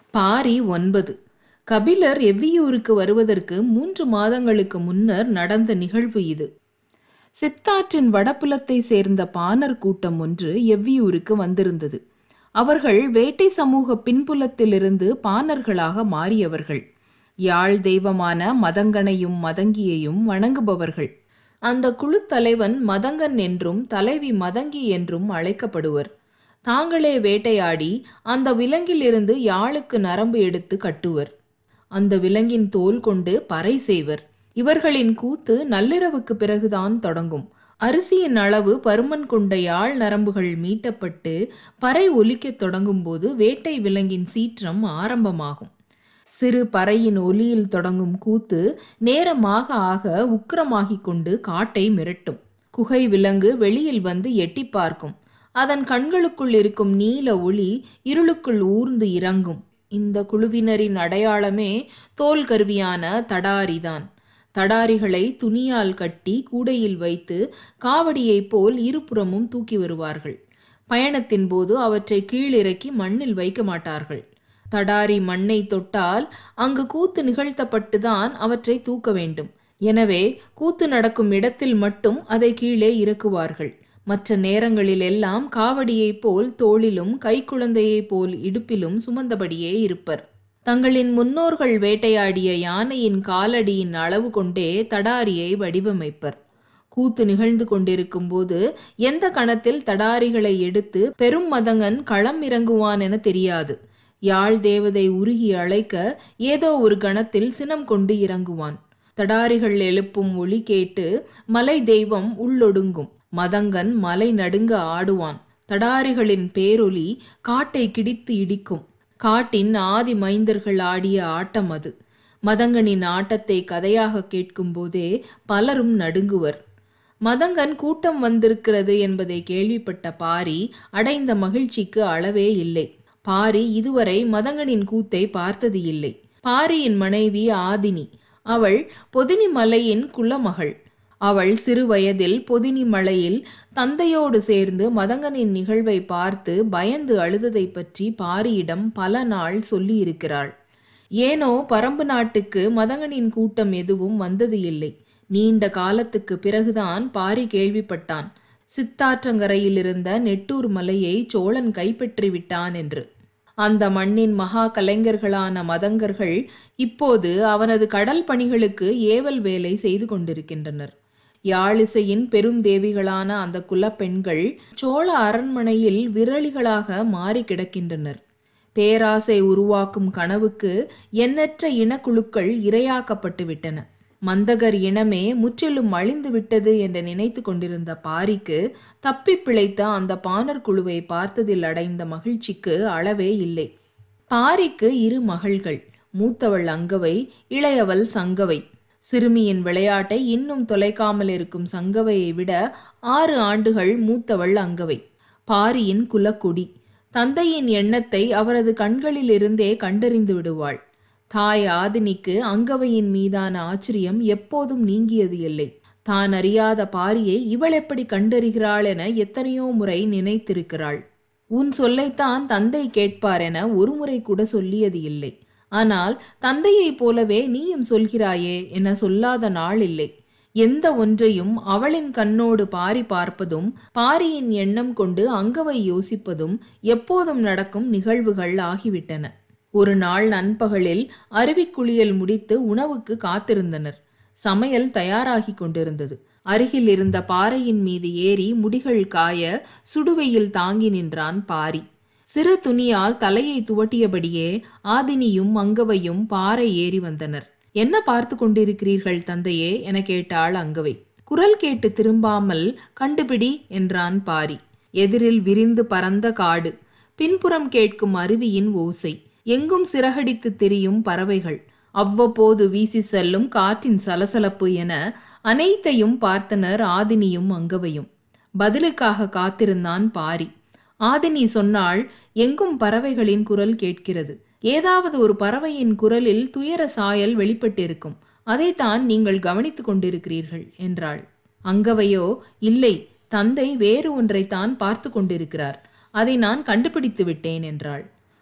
பாரி ஒன்பது கபிலர் எவ்வியூருக்கு வருவதற்கு மூன்று மாதங்களுக்கு முன்னர் நடந்த நிகழ்வு இது சித்தாற்றின் வடபுலத்தை சேர்ந்த பாணர் கூட்டம் ஒன்று எவ்வியூருக்கு வந்திருந்தது அவர்கள் வேட்டை சமூக பின்புலத்திலிருந்து பாணர்களாக மாறியவர்கள் யாழ் தெய்வமான மதங்கனையும் மதங்கியையும் வணங்குபவர்கள் அந்த குழு தலைவன் மதங்கன் என்றும் தலைவி மதங்கி என்றும் அழைக்கப்படுவர் தாங்களே வேட்டையாடி அந்த விலங்கிலிருந்து யாழுக்கு நரம்பு எடுத்து கட்டுவர் அந்த விலங்கின் தோல் கொண்டு பறை செய்வர் இவர்களின் கூத்து நள்ளிரவுக்கு பிறகுதான் தொடங்கும் அரிசியின் அளவு பருமன் கொண்ட யாழ் நரம்புகள் மீட்டப்பட்டு பறை ஒலிக்கத் தொடங்கும் போது வேட்டை விலங்கின் சீற்றம் ஆரம்பமாகும் சிறு பறையின் ஒலியில் தொடங்கும் கூத்து நேரமாக ஆக உக்கிரமாகிக் கொண்டு காட்டை மிரட்டும் குகை விலங்கு வெளியில் வந்து எட்டி பார்க்கும் அதன் கண்களுக்குள் இருக்கும் நீல ஒளி இருளுக்குள் ஊர்ந்து இறங்கும் இந்த குழுவினரின் அடையாளமே தோல் கருவியான தடாரிதான் தடாரிகளை துணியால் கட்டி கூடையில் வைத்து காவடியைப் போல் இருபுறமும் தூக்கி வருவார்கள் பயணத்தின் போது அவற்றை கீழிறக்கி மண்ணில் வைக்க மாட்டார்கள் தடாரி மண்ணை தொட்டால் அங்கு கூத்து நிகழ்த்தப்பட்டுதான் அவற்றை தூக்க வேண்டும் எனவே கூத்து நடக்கும் இடத்தில் மட்டும் அதை கீழே இறக்குவார்கள் மற்ற நேரங்களில் எல்லாம் காவடியைப் போல் தோளிலும் கைக்குழந்தையைப் போல் இடுப்பிலும் சுமந்தபடியே இருப்பர் தங்களின் முன்னோர்கள் வேட்டையாடிய யானையின் காலடியின் அளவு கொண்டே தடாரியை வடிவமைப்பர் கூத்து நிகழ்ந்து கொண்டிருக்கும் போது எந்த கணத்தில் தடாரிகளை எடுத்து பெரும் மதங்கன் களம் இறங்குவான் என தெரியாது யாழ் தேவதை உருகி அழைக்க ஏதோ ஒரு கணத்தில் சினம் கொண்டு இறங்குவான் தடாரிகள் எழுப்பும் ஒளி கேட்டு மலை தெய்வம் உள்ளொடுங்கும் மதங்கன் மலை நடுங்க ஆடுவான் தடாரிகளின் பேரொலி காட்டை கிடித்து இடிக்கும் காட்டின் ஆதி மைந்தர்கள் ஆடிய ஆட்டம் அது மதங்கனின் ஆட்டத்தை கதையாக கேட்கும்போதே பலரும் நடுங்குவர் மதங்கன் கூட்டம் வந்திருக்கிறது என்பதை கேள்விப்பட்ட பாரி அடைந்த மகிழ்ச்சிக்கு அளவே இல்லை பாரி இதுவரை மதங்கனின் கூத்தை பார்த்தது இல்லை பாரியின் மனைவி ஆதினி அவள் பொதினி மலையின் குலமகள் அவள் சிறு வயதில் பொதினி மலையில் தந்தையோடு சேர்ந்து மதங்கனின் நிகழ்வை பார்த்து பயந்து அழுததை பற்றி பாரியிடம் பல நாள் சொல்லியிருக்கிறாள் ஏனோ பரம்பு நாட்டுக்கு மதங்கனின் கூட்டம் எதுவும் வந்தது இல்லை நீண்ட காலத்துக்கு பிறகுதான் பாரி கேள்விப்பட்டான் சித்தாற்றங்கரையில் இருந்த நெட்டூர் மலையை சோழன் கைப்பற்றி விட்டான் என்று அந்த மண்ணின் மகா கலைஞர்களான மதங்கர்கள் இப்போது அவனது கடல் பணிகளுக்கு ஏவல் வேலை செய்து கொண்டிருக்கின்றனர் யாழிசையின் பெரும் தேவிகளான அந்த குலப்பெண்கள் சோழ அரண்மனையில் விரலிகளாக மாறி கிடக்கின்றனர் பேராசை உருவாக்கும் கனவுக்கு எண்ணற்ற இனக்குழுக்கள் இரையாக்கப்பட்டு விட்டன மந்தகர் இனமே முற்றிலும் அழிந்து விட்டது என்று நினைத்து கொண்டிருந்த பாரிக்கு தப்பி பிழைத்த அந்த பாணர் குழுவை பார்த்ததில் அடைந்த மகிழ்ச்சிக்கு அளவே இல்லை பாரிக்கு இரு மகள்கள் மூத்தவள் அங்கவை இளையவள் சங்கவை சிறுமியின் விளையாட்டை இன்னும் தொலைக்காமல் இருக்கும் சங்கவையை விட ஆறு ஆண்டுகள் மூத்தவள் அங்கவை பாரியின் குலக்குடி தந்தையின் எண்ணத்தை அவரது கண்களிலிருந்தே கண்டறிந்து விடுவாள் தாய் ஆதினிக்கு அங்கவையின் மீதான ஆச்சரியம் எப்போதும் நீங்கியது இல்லை தான் அறியாத பாரியை இவள் எப்படி கண்டறிகிறாள் என எத்தனையோ முறை நினைத்திருக்கிறாள் உன் சொல்லைத்தான் தந்தை கேட்பார் என ஒருமுறை கூட சொல்லியது இல்லை ஆனால் தந்தையைப் போலவே நீயும் சொல்கிறாயே என சொல்லாத நாள் இல்லை எந்த ஒன்றையும் அவளின் கண்ணோடு பாரி பார்ப்பதும் பாரியின் எண்ணம் கொண்டு அங்கவை யோசிப்பதும் எப்போதும் நடக்கும் நிகழ்வுகள் ஆகிவிட்டன ஒரு நாள் நண்பகலில் அருவிக்குளியல் முடித்து உணவுக்கு காத்திருந்தனர் சமையல் தயாராகி கொண்டிருந்தது அருகில் இருந்த பாறையின் மீது ஏறி முடிகள் காய சுடுவையில் தாங்கி நின்றான் பாரி சிறு துணியால் தலையை துவட்டியபடியே ஆதினியும் அங்கவையும் பாறை ஏறி வந்தனர் என்ன பார்த்து கொண்டிருக்கிறீர்கள் தந்தையே என கேட்டாள் அங்கவை குரல் கேட்டு திரும்பாமல் கண்டுபிடி என்றான் பாரி எதிரில் விரிந்து பறந்த காடு பின்புறம் கேட்கும் அருவியின் ஓசை எங்கும் சிறகடித்து திரியும் பறவைகள் அவ்வப்போது வீசி செல்லும் காற்றின் சலசலப்பு என அனைத்தையும் பார்த்தனர் ஆதினியும் அங்கவையும் பதிலுக்காக காத்திருந்தான் பாரி ஆதினி சொன்னாள் எங்கும் பறவைகளின் குரல் கேட்கிறது ஏதாவது ஒரு பறவையின் குரலில் துயர சாயல் வெளிப்பட்டிருக்கும் அதைத்தான் நீங்கள் கவனித்துக் கொண்டிருக்கிறீர்கள் என்றாள் அங்கவையோ இல்லை தந்தை வேறு ஒன்றைத்தான் பார்த்து கொண்டிருக்கிறார் அதை நான் கண்டுபிடித்து விட்டேன் என்றாள்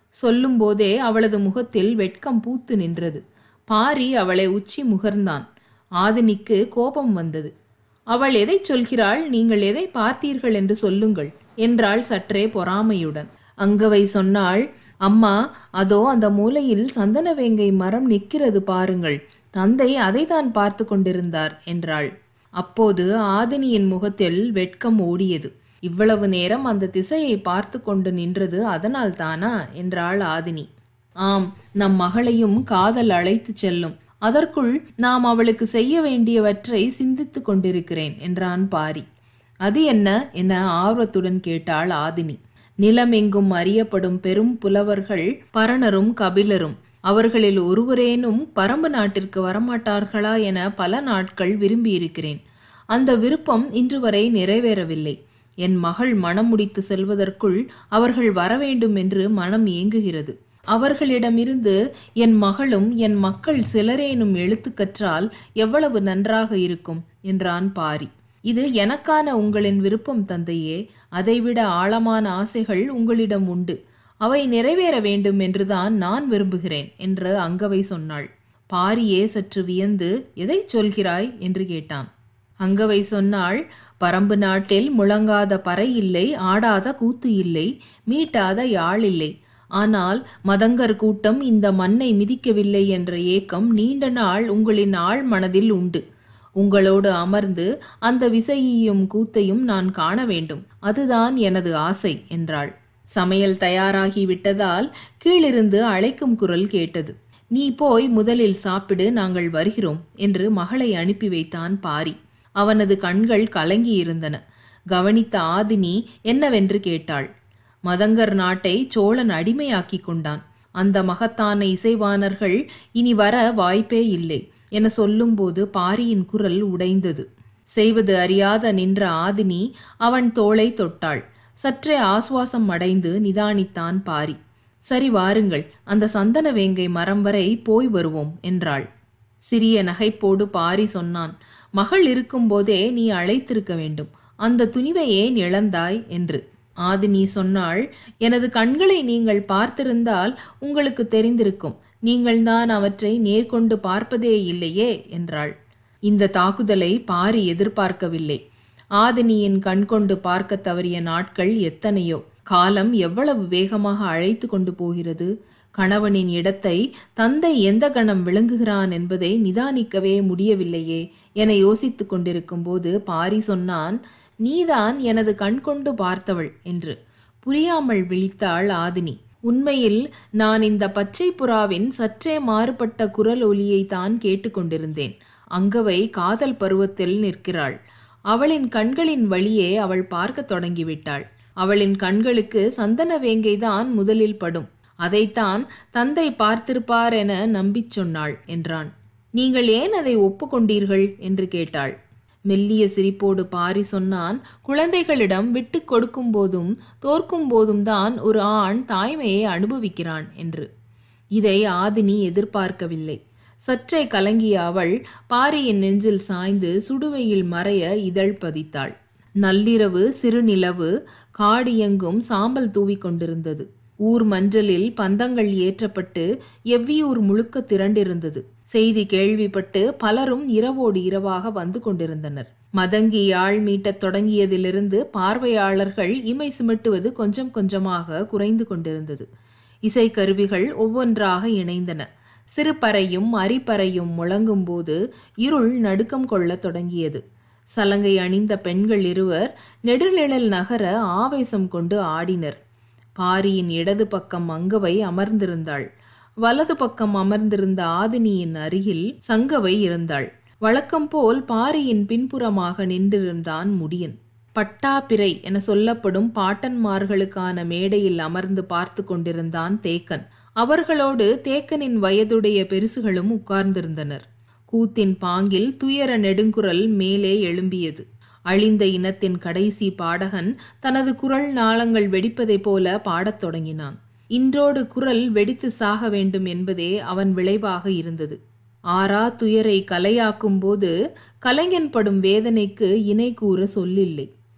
சொல்லும்போதே அவளது முகத்தில் வெட்கம் பூத்து நின்றது பாரி அவளை உச்சி முகர்ந்தான் ஆதினிக்கு கோபம் வந்தது அவள் எதை சொல்கிறாள் நீங்கள் எதை பார்த்தீர்கள் என்று சொல்லுங்கள் என்றாள் சற்றே பொறாமையுடன் அங்கவை சொன்னாள் அம்மா அதோ அந்த மூலையில் சந்தனவேங்கை மரம் நிற்கிறது பாருங்கள் தந்தை அதைதான் பார்த்து கொண்டிருந்தார் என்றாள் அப்போது ஆதினியின் முகத்தில் வெட்கம் ஓடியது இவ்வளவு நேரம் அந்த திசையை பார்த்து கொண்டு நின்றது அதனால் தானா என்றாள் ஆதினி ஆம் நம் மகளையும் காதல் அழைத்துச் செல்லும் அதற்குள் நாம் அவளுக்கு செய்ய வேண்டியவற்றை சிந்தித்துக் கொண்டிருக்கிறேன் என்றான் பாரி அது என்ன என ஆர்வத்துடன் கேட்டாள் ஆதினி நிலமெங்கும் அறியப்படும் பெரும் புலவர்கள் பரணரும் கபிலரும் அவர்களில் ஒருவரேனும் பரம்பு நாட்டிற்கு வரமாட்டார்களா என பல நாட்கள் விரும்பியிருக்கிறேன் அந்த விருப்பம் இன்று வரை நிறைவேறவில்லை என் மகள் மனம் முடித்து செல்வதற்குள் அவர்கள் வரவேண்டும் என்று மனம் ஏங்குகிறது அவர்களிடமிருந்து என் மகளும் என் மக்கள் சிலரேனும் எழுத்து கற்றால் எவ்வளவு நன்றாக இருக்கும் என்றான் பாரி இது எனக்கான உங்களின் விருப்பம் தந்தையே அதைவிட ஆழமான ஆசைகள் உங்களிடம் உண்டு அவை நிறைவேற வேண்டும் என்றுதான் நான் விரும்புகிறேன் என்று அங்கவை சொன்னாள் பாரியே சற்று வியந்து எதை சொல்கிறாய் என்று கேட்டான் அங்கவை சொன்னாள் பரம்பு நாட்டில் முழங்காத பறை இல்லை ஆடாத கூத்து இல்லை மீட்டாத யாழ் இல்லை ஆனால் மதங்கர் கூட்டம் இந்த மண்ணை மிதிக்கவில்லை என்ற ஏக்கம் நீண்ட நாள் உங்களின் ஆழ் மனதில் உண்டு உங்களோடு அமர்ந்து அந்த விசையையும் கூத்தையும் நான் காண வேண்டும் அதுதான் எனது ஆசை என்றாள் சமையல் தயாராகி விட்டதால் கீழிருந்து அழைக்கும் குரல் கேட்டது நீ போய் முதலில் சாப்பிடு நாங்கள் வருகிறோம் என்று மகளை அனுப்பி வைத்தான் பாரி அவனது கண்கள் கலங்கியிருந்தன கவனித்த ஆதினி என்னவென்று கேட்டாள் மதங்கர் நாட்டை சோழன் அடிமையாக்கி கொண்டான் அந்த மகத்தான இசைவாணர்கள் இனி வர வாய்ப்பே இல்லை என சொல்லும்போது பாரியின் குரல் உடைந்தது செய்வது அறியாத நின்ற ஆதினி அவன் தோளை தொட்டாள் சற்றே ஆசுவாசம் அடைந்து நிதானித்தான் பாரி சரி வாருங்கள் அந்த சந்தன வேங்கை மரம் வரை போய் வருவோம் என்றாள் சிறிய நகைப்போடு பாரி சொன்னான் மகள் இருக்கும்போதே நீ அழைத்திருக்க வேண்டும் அந்த துணிவை ஏன் இழந்தாய் என்று ஆதினி சொன்னாள் எனது கண்களை நீங்கள் பார்த்திருந்தால் உங்களுக்கு தெரிந்திருக்கும் நீங்கள்தான் அவற்றை நேர்கொண்டு பார்ப்பதே இல்லையே என்றாள் இந்த தாக்குதலை பாரி எதிர்பார்க்கவில்லை ஆதினியின் கண்கொண்டு பார்க்க தவறிய நாட்கள் எத்தனையோ காலம் எவ்வளவு வேகமாக அழைத்து கொண்டு போகிறது கணவனின் இடத்தை தந்தை எந்த கணம் விளங்குகிறான் என்பதை நிதானிக்கவே முடியவில்லையே என யோசித்துக் கொண்டிருக்கும் போது பாரி சொன்னான் நீதான் எனது கண் கொண்டு பார்த்தவள் என்று புரியாமல் விழித்தாள் ஆதினி உண்மையில் நான் இந்த பச்சை புறாவின் சற்றே மாறுபட்ட குரல் ஒலியை தான் கேட்டுக்கொண்டிருந்தேன் அங்கவை காதல் பருவத்தில் நிற்கிறாள் அவளின் கண்களின் வழியே அவள் பார்க்கத் தொடங்கிவிட்டாள் அவளின் கண்களுக்கு சந்தன வேங்கைதான் முதலில் படும் அதைத்தான் தந்தை பார்த்திருப்பார் என நம்பிச் சொன்னாள் என்றான் நீங்கள் ஏன் அதை ஒப்புக்கொண்டீர்கள் என்று கேட்டாள் மெல்லிய சிரிப்போடு பாரி சொன்னான் குழந்தைகளிடம் விட்டு கொடுக்கும் போதும் தோற்கும் போதும் தான் ஒரு ஆண் தாய்மையை அனுபவிக்கிறான் என்று இதை ஆதினி எதிர்பார்க்கவில்லை சற்றே கலங்கிய அவள் பாரியின் நெஞ்சில் சாய்ந்து சுடுவையில் மறைய இதழ் பதித்தாள் நள்ளிரவு சிறுநிலவு காடு எங்கும் சாம்பல் தூவிக் கொண்டிருந்தது ஊர் மஞ்சளில் பந்தங்கள் ஏற்றப்பட்டு எவ்வியூர் முழுக்க திரண்டிருந்தது செய்தி கேள்விப்பட்டு பலரும் இரவோடு இரவாக வந்து கொண்டிருந்தனர் மதங்கி யாழ் மீட்டத் தொடங்கியதிலிருந்து பார்வையாளர்கள் இமை சிமிட்டுவது கொஞ்சம் கொஞ்சமாக குறைந்து கொண்டிருந்தது இசைக்கருவிகள் ஒவ்வொன்றாக இணைந்தன சிறுபறையும் அரிப்பறையும் முழங்கும்போது இருள் நடுக்கம் கொள்ளத் தொடங்கியது சலங்கை அணிந்த பெண்கள் இருவர் நெடுநிழல் நகர ஆவேசம் கொண்டு ஆடினர் பாரியின் இடது பக்கம் அங்கவை அமர்ந்திருந்தாள் வலது பக்கம் அமர்ந்திருந்த ஆதினியின் அருகில் சங்கவை இருந்தாள் வழக்கம் போல் பாரியின் பின்புறமாக நின்றிருந்தான் முடியன் பட்டாப்பிரை என சொல்லப்படும் பாட்டன்மார்களுக்கான மேடையில் அமர்ந்து பார்த்து கொண்டிருந்தான் தேக்கன் அவர்களோடு தேக்கனின் வயதுடைய பெருசுகளும் உட்கார்ந்திருந்தனர் கூத்தின் பாங்கில் துயர நெடுங்குரல் மேலே எழும்பியது அழிந்த இனத்தின் கடைசி பாடகன் தனது குரல் நாளங்கள் வெடிப்பதைப் போல பாடத் தொடங்கினான் இன்றோடு குரல் வெடித்து சாக வேண்டும் என்பதே அவன் விளைவாக இருந்தது ஆறா துயரை கலையாக்கும் போது கலைஞன் படும் வேதனைக்கு இணை கூற சொல்லில்லை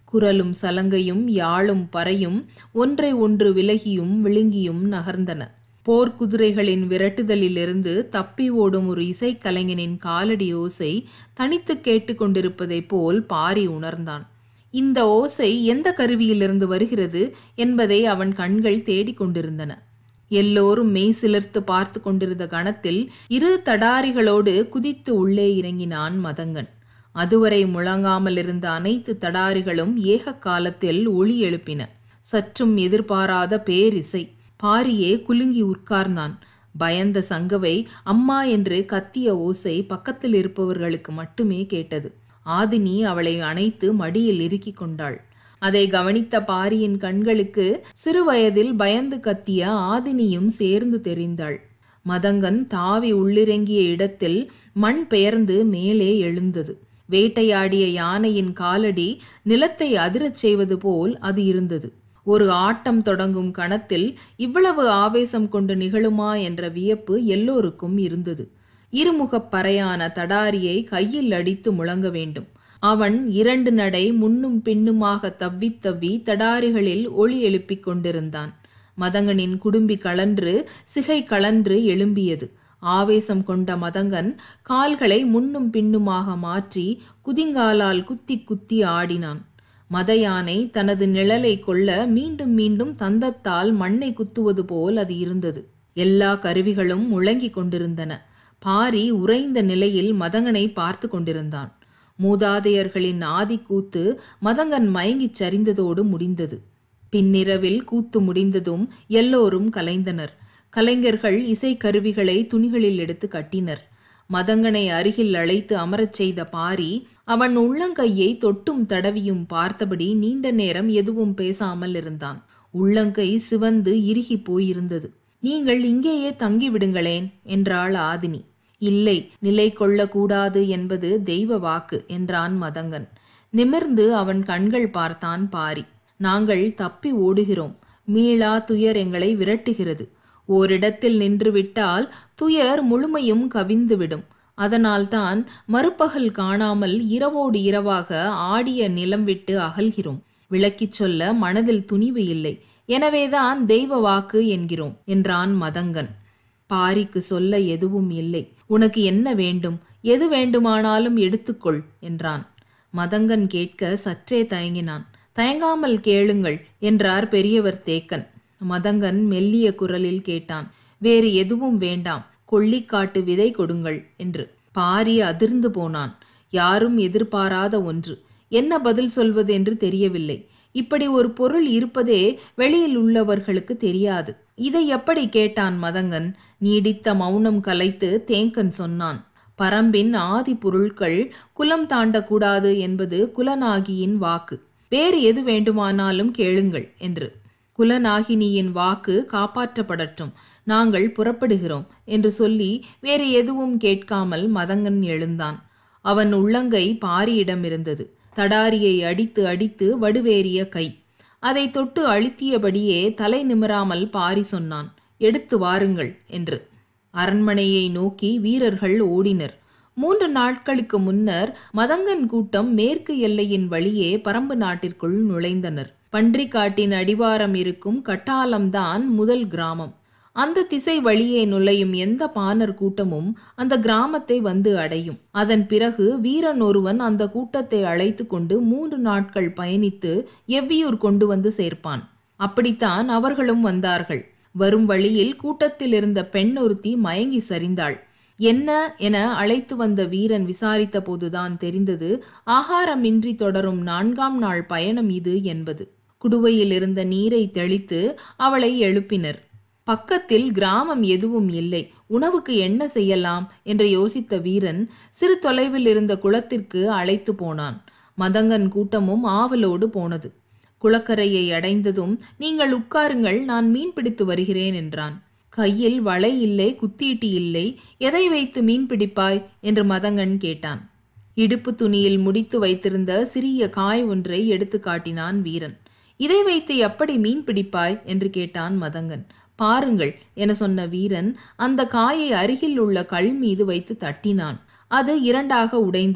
குரலும் சலங்கையும் யாழும் பறையும் ஒன்றை ஒன்று விலகியும் விழுங்கியும் நகர்ந்தன போர்க்குதிரைகளின் விரட்டுதலிலிருந்து தப்பி ஓடும் ஒரு இசைக்கலைஞனின் காலடி ஓசை தனித்து கேட்டுக்கொண்டிருப்பதைப் போல் பாரி உணர்ந்தான் இந்த ஓசை எந்த கருவியிலிருந்து வருகிறது என்பதை அவன் கண்கள் தேடிக் கொண்டிருந்தன எல்லோரும் மெய் சிலிர்த்து பார்த்து கொண்டிருந்த கணத்தில் இரு தடாரிகளோடு குதித்து உள்ளே இறங்கினான் மதங்கன் அதுவரை முழங்காமல் இருந்த அனைத்து தடாரிகளும் ஏக காலத்தில் ஒளி எழுப்பின சற்றும் எதிர்பாராத பேரிசை பாரியே குலுங்கி உட்கார்ந்தான் பயந்த சங்கவை அம்மா என்று கத்திய ஓசை பக்கத்தில் இருப்பவர்களுக்கு மட்டுமே கேட்டது ஆதினி அவளை அணைத்து மடியில் இறுக்கிக் கொண்டாள் அதை கவனித்த பாரியின் கண்களுக்கு சிறுவயதில் பயந்து கத்திய ஆதினியும் சேர்ந்து தெரிந்தாள் மதங்கன் தாவி உள்ளிறங்கிய இடத்தில் மண் பெயர்ந்து மேலே எழுந்தது வேட்டையாடிய யானையின் காலடி நிலத்தை அதிரச் செய்வது போல் அது இருந்தது ஒரு ஆட்டம் தொடங்கும் கணத்தில் இவ்வளவு ஆவேசம் கொண்டு நிகழுமா என்ற வியப்பு எல்லோருக்கும் இருந்தது இருமுகப் பறையான தடாரியை கையில் அடித்து முழங்க வேண்டும் அவன் இரண்டு நடை முன்னும் பின்னுமாக தவ்வி தவ்வி தடாரிகளில் ஒளி எழுப்பிக் கொண்டிருந்தான் மதங்கனின் குடும்பி கலன்று சிகை கலன்று எழும்பியது ஆவேசம் கொண்ட மதங்கன் கால்களை முன்னும் பின்னுமாக மாற்றி குதிங்காலால் குத்தி குத்தி ஆடினான் மத யானை தனது நிழலை கொள்ள மீண்டும் மீண்டும் தந்தத்தால் மண்ணை குத்துவது போல் அது இருந்தது எல்லா கருவிகளும் முழங்கிக் கொண்டிருந்தன பாரி உறைந்த நிலையில் மதங்கனை பார்த்து கொண்டிருந்தான் மூதாதையர்களின் ஆதிக்கூத்து மதங்கன் மயங்கிச் சரிந்ததோடு முடிந்தது பின்னிரவில் கூத்து முடிந்ததும் எல்லோரும் கலைந்தனர் கலைஞர்கள் இசைக்கருவிகளை துணிகளில் எடுத்து கட்டினர் மதங்கனை அருகில் அழைத்து அமரச் செய்த பாரி அவன் உள்ளங்கையை தொட்டும் தடவியும் பார்த்தபடி நீண்ட நேரம் எதுவும் பேசாமல் இருந்தான் உள்ளங்கை சிவந்து இறுகி போயிருந்தது நீங்கள் இங்கேயே தங்கிவிடுங்களேன் என்றாள் ஆதினி இல்லை நிலை கொள்ளக்கூடாது என்பது தெய்வ வாக்கு என்றான் மதங்கன் நிமிர்ந்து அவன் கண்கள் பார்த்தான் பாரி நாங்கள் தப்பி ஓடுகிறோம் மீளா துயர் எங்களை விரட்டுகிறது ஓரிடத்தில் நின்றுவிட்டால் துயர் முழுமையும் கவிந்துவிடும் அதனால்தான் மறுபகல் காணாமல் இரவோடு இரவாக ஆடிய நிலம் விட்டு அகல்கிறோம் விளக்கிச் சொல்ல மனதில் துணிவு இல்லை எனவேதான் தெய்வ வாக்கு என்கிறோம் என்றான் மதங்கன் பாரிக்கு சொல்ல எதுவும் இல்லை உனக்கு என்ன வேண்டும் எது வேண்டுமானாலும் எடுத்துக்கொள் என்றான் மதங்கன் கேட்க சற்றே தயங்கினான் தயங்காமல் கேளுங்கள் என்றார் பெரியவர் தேக்கன் மதங்கன் மெல்லிய குரலில் கேட்டான் வேறு எதுவும் வேண்டாம் கொள்ளிக்காட்டு விதை கொடுங்கள் என்று பாரி அதிர்ந்து போனான் யாரும் எதிர்பாராத ஒன்று என்ன பதில் சொல்வது என்று தெரியவில்லை இப்படி ஒரு பொருள் இருப்பதே வெளியில் உள்ளவர்களுக்கு தெரியாது இதை எப்படி கேட்டான் மதங்கன் நீடித்த மௌனம் கலைத்து தேங்கன் சொன்னான் பரம்பின் ஆதி பொருட்கள் குலம் தாண்டக்கூடாது என்பது குலநாகியின் வாக்கு வேறு எது வேண்டுமானாலும் கேளுங்கள் என்று குலநாகினியின் வாக்கு காப்பாற்றப்படட்டும் நாங்கள் புறப்படுகிறோம் என்று சொல்லி வேறு எதுவும் கேட்காமல் மதங்கன் எழுந்தான் அவன் உள்ளங்கை பாரியிடம் இருந்தது தடாரியை அடித்து அடித்து வடுவேறிய கை அதை தொட்டு அழுத்தியபடியே தலை நிமிராமல் பாரி சொன்னான் எடுத்து வாருங்கள் என்று அரண்மனையை நோக்கி வீரர்கள் ஓடினர் மூன்று நாட்களுக்கு முன்னர் மதங்கன் கூட்டம் மேற்கு எல்லையின் வழியே பரம்பு நாட்டிற்குள் நுழைந்தனர் பன்றிக்காட்டின் அடிவாரம் இருக்கும் கட்டாலம்தான் முதல் கிராமம் அந்த திசை வழியே நுழையும் எந்த பாணர் கூட்டமும் அந்த கிராமத்தை வந்து அடையும் அதன் பிறகு வீரன் ஒருவன் அந்த கூட்டத்தை அழைத்து கொண்டு மூன்று நாட்கள் பயணித்து எவ்வியூர் கொண்டு வந்து சேர்ப்பான் அப்படித்தான் அவர்களும் வந்தார்கள் வரும் வழியில் கூட்டத்தில் இருந்த பெண் ஒருத்தி மயங்கி சரிந்தாள் என்ன என அழைத்து வந்த வீரன் விசாரித்த போதுதான் தெரிந்தது ஆகாரமின்றி தொடரும் நான்காம் நாள் பயணம் இது என்பது குடுவையில் இருந்த நீரை தெளித்து அவளை எழுப்பினர் பக்கத்தில் கிராமம் எதுவும் இல்லை உணவுக்கு என்ன செய்யலாம் என்று யோசித்த வீரன் சிறு தொலைவில் இருந்த குளத்திற்கு அழைத்து போனான் மதங்கன் கூட்டமும் ஆவலோடு போனது குளக்கரையை அடைந்ததும் நீங்கள் உட்காருங்கள் நான் மீன் பிடித்து வருகிறேன் என்றான் கையில் வலை இல்லை குத்தீட்டி இல்லை எதை வைத்து மீன் பிடிப்பாய் என்று மதங்கன் கேட்டான் இடுப்பு துணியில் முடித்து வைத்திருந்த சிறிய காய் ஒன்றை எடுத்து காட்டினான் வீரன் இதை வைத்து எப்படி மீன் பிடிப்பாய் என்று கேட்டான் மதங்கன் பாருங்கள் என சொன்ன வீரன் அந்த காயை அருகில் உள்ள கல் மீது வைத்து தட்டினான் அது இரண்டாக உடைந்தது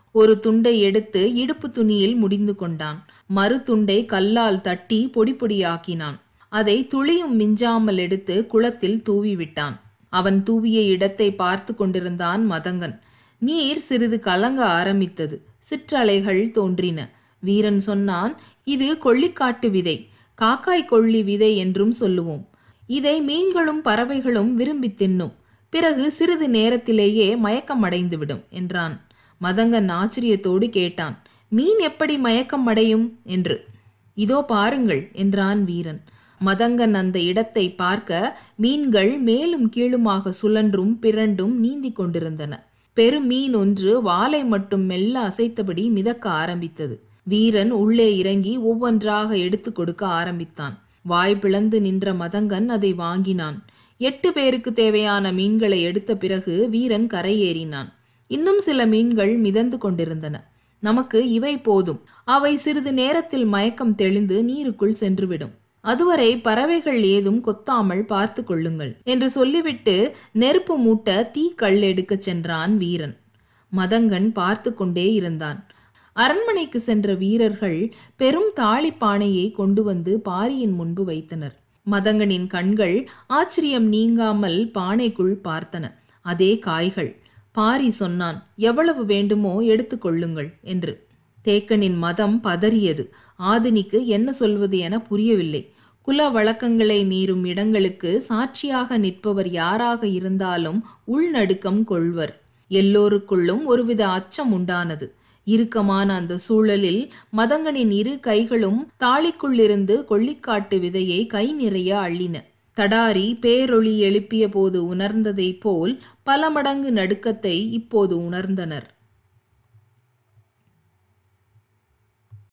ஒரு துண்டை எடுத்து இடுப்பு துணியில் முடிந்து கொண்டான் மறு துண்டை கல்லால் தட்டி பொடி பொடியாக்கினான் அதை துளியும் மிஞ்சாமல் எடுத்து குளத்தில் தூவிவிட்டான் அவன் தூவிய இடத்தை பார்த்து கொண்டிருந்தான் மதங்கன் நீர் சிறிது கலங்க ஆரம்பித்தது சிற்றலைகள் தோன்றின வீரன் சொன்னான் இது கொள்ளிக்காட்டு விதை காக்காய் கொள்ளி விதை என்றும் சொல்லுவோம் இதை மீன்களும் பறவைகளும் விரும்பி தின்னும் பிறகு சிறிது நேரத்திலேயே மயக்கம் அடைந்துவிடும் என்றான் மதங்கன் ஆச்சரியத்தோடு கேட்டான் மீன் எப்படி மயக்கம் அடையும் என்று இதோ பாருங்கள் என்றான் வீரன் மதங்கன் அந்த இடத்தை பார்க்க மீன்கள் மேலும் கீழுமாக சுழன்றும் பிறண்டும் நீந்தி கொண்டிருந்தன பெரும் மீன் ஒன்று வாலை மட்டும் மெல்ல அசைத்தபடி மிதக்க ஆரம்பித்தது வீரன் உள்ளே இறங்கி ஒவ்வொன்றாக எடுத்து கொடுக்க ஆரம்பித்தான் வாய் பிளந்து நின்ற மதங்கன் அதை வாங்கினான் எட்டு பேருக்கு தேவையான மீன்களை எடுத்த பிறகு வீரன் கரையேறினான் இன்னும் சில மீன்கள் மிதந்து கொண்டிருந்தன நமக்கு இவை போதும் அவை சிறிது நேரத்தில் மயக்கம் தெளிந்து நீருக்குள் சென்றுவிடும் அதுவரை பறவைகள் ஏதும் கொத்தாமல் பார்த்து கொள்ளுங்கள் என்று சொல்லிவிட்டு நெருப்பு மூட்ட தீ கல் எடுக்கச் சென்றான் வீரன் மதங்கன் பார்த்து கொண்டே இருந்தான் அரண்மனைக்கு சென்ற வீரர்கள் பெரும் தாளிப்பானையை கொண்டு வந்து பாரியின் முன்பு வைத்தனர் மதங்கனின் கண்கள் ஆச்சரியம் நீங்காமல் பானைக்குள் பார்த்தன அதே காய்கள் பாரி சொன்னான் எவ்வளவு வேண்டுமோ எடுத்துக்கொள்ளுங்கள் என்று தேக்கனின் மதம் பதறியது ஆதினிக்கு என்ன சொல்வது என புரியவில்லை குல வழக்கங்களை மீறும் இடங்களுக்கு சாட்சியாக நிற்பவர் யாராக இருந்தாலும் உள்நடுக்கம் கொள்வர் எல்லோருக்குள்ளும் ஒருவித அச்சம் உண்டானது இறுக்கமான அந்த சூழலில் மதங்கனின் இரு கைகளும் தாளிக்குள்ளிருந்து கொள்ளிக்காட்டு விதையை கை நிறைய அள்ளின தடாரி பேரொளி எழுப்பிய போது உணர்ந்ததைப் போல் பல மடங்கு நடுக்கத்தை இப்போது உணர்ந்தனர்